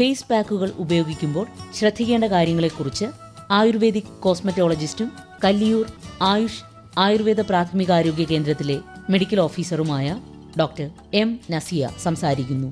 face പാക്കുകൾ ഉപയോഗിക്കുമ്പോൾ ശ്രദ്ധിക്കേണ്ട കാര്യങ്ങളെക്കുറിച്ച് ആയുർവേദിക് കോസ്മറ്റോളജിസ്റ്റും കല്ലിയൂർ ആയുഷ് ആയുർവേദ പ്രാഥമികാരോഗ്യ കേന്ദ്രത്തിലെ മെഡിക്കൽ ഓഫീസറുമായ ഡോക്ടർ എം നസിയ സംസാരിക്കുന്നു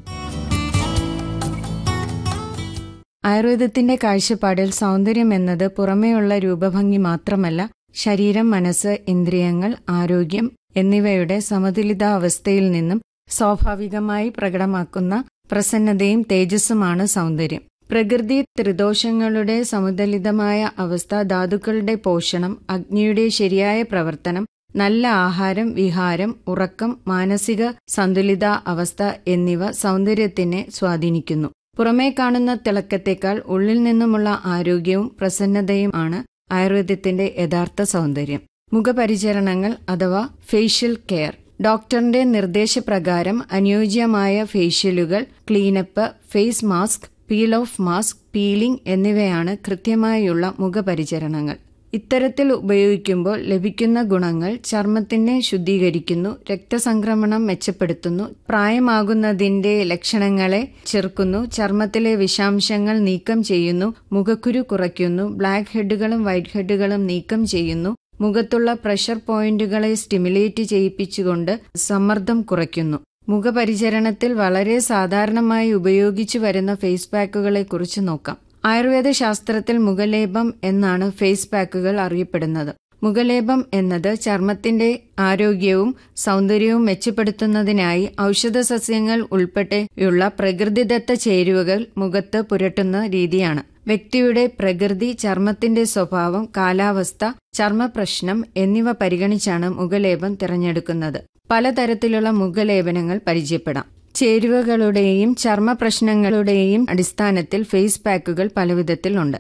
ആയുർവേദത്തിന്റെ കാഴ്ചപ്പാടിൽ സൗന്ദര്യം എന്നത് പുറമേയുള്ള രൂപഭംഗി മാത്രമല്ല ശരീരം മനസ്സ് ഇന്ദ്രിയങ്ങൾ ആരോഗ്യം എന്നിവയുടെ സമതുലിതാവസ്ഥയിൽ നിന്നും സ്വാഭാവികമായി പ്രകടമാക്കുന്ന പ്രസന്നതയും തേജസ്സുമാണ് സൗന്ദര്യം പ്രകൃതി ത്രിദോഷങ്ങളുടെ സമുദലിതമായ അവസ്ഥ ധാതുക്കളുടെ പോഷണം അഗ്നിയുടെ ശരിയായ പ്രവർത്തനം നല്ല ആഹാരം വിഹാരം ഉറക്കം മാനസിക സന്തുലിത അവസ്ഥ എന്നിവ സൗന്ദര്യത്തിനെ സ്വാധീനിക്കുന്നു പുറമേ കാണുന്ന തിളക്കത്തേക്കാൾ ഉള്ളിൽ നിന്നുമുള്ള ആരോഗ്യവും പ്രസന്നതയും ആണ് ആയുർവേദത്തിന്റെ യഥാർത്ഥ സൗന്ദര്യം മുഖപരിചരണങ്ങൾ അഥവാ ഫേഷ്യൽ കെയർ ഡോക്ടറിന്റെ നിർദ്ദേശപ്രകാരം അനുയോജ്യമായ ഫേഷ്യലുകൾ cleanup face mask peel off mask peeling എന്നിവയാണ് കൃത്യമായുള്ള മുഖപരിചരണങ്ങൾ ഇത്തരത്തിൽ ഉപയോഗിക്കുമ്പോൾ ലഭിക്കുന്ന ഗുണങ്ങൾ ചർമ്മത്തിനെ ശുദ്ധീകരിക്കുന്നു രക്തസംക്രമണം മെച്ചപ്പെടുത്തുന്നു പ്രായമാകുന്നതിന്റെ ലക്ഷണങ്ങളെ ചെറുക്കുന്നു ചർമ്മത്തിലെ വിഷാംശങ്ങൾ നീക്കം ചെയ്യുന്നു മുഖക്കുരു കുറയ്ക്കുന്നു ബ്ലാക്ക് ഹെഡുകളും വൈറ്റ് ഹെഡുകളും നീക്കം ചെയ്യുന്നു മുഖത്തുള്ള പ്രഷർ പോയിന്റുകളെ സ്റ്റിമുലേറ്റ് ചെയ്യിപ്പിച്ചുകൊണ്ട് സമ്മർദ്ദം കുറയ്ക്കുന്നു മുഖപരിചരണത്തിൽ വളരെ സാധാരണമായി ഉപയോഗിച്ചു വരുന്ന ഫേസ് പാക്കുകളെ കുറിച്ച് നോക്കാം ആയുർവേദ ശാസ്ത്രത്തിൽ മുഖലേപം എന്നാണ് ഫേസ് പാക്കുകൾ അറിയപ്പെടുന്നത് മുഖലേപം എന്നത് ചർമ്മത്തിന്റെ ആരോഗ്യവും സൗന്ദര്യവും മെച്ചപ്പെടുത്തുന്നതിനായി ഔഷധ സസ്യങ്ങൾ ഉൾപ്പെടെയുള്ള പ്രകൃതിദത്ത ചേരുവകൾ മുഖത്ത് പുരട്ടുന്ന രീതിയാണ് വ്യക്തിയുടെ പ്രകൃതി ചർമ്മത്തിന്റെ സ്വഭാവം കാലാവസ്ഥ ചർമ്മപ്രശ്നം എന്നിവ പരിഗണിച്ചാണ് മുഖലേപം തിരഞ്ഞെടുക്കുന്നത് പലതരത്തിലുള്ള മുഖലേപനങ്ങൾ പരിചയപ്പെടാം ചേരുവകളുടെയും ചർമ്മ പ്രശ്നങ്ങളുടെയും അടിസ്ഥാനത്തിൽ ഫേസ് പാക്കുകൾ പലവിധത്തിലുണ്ട്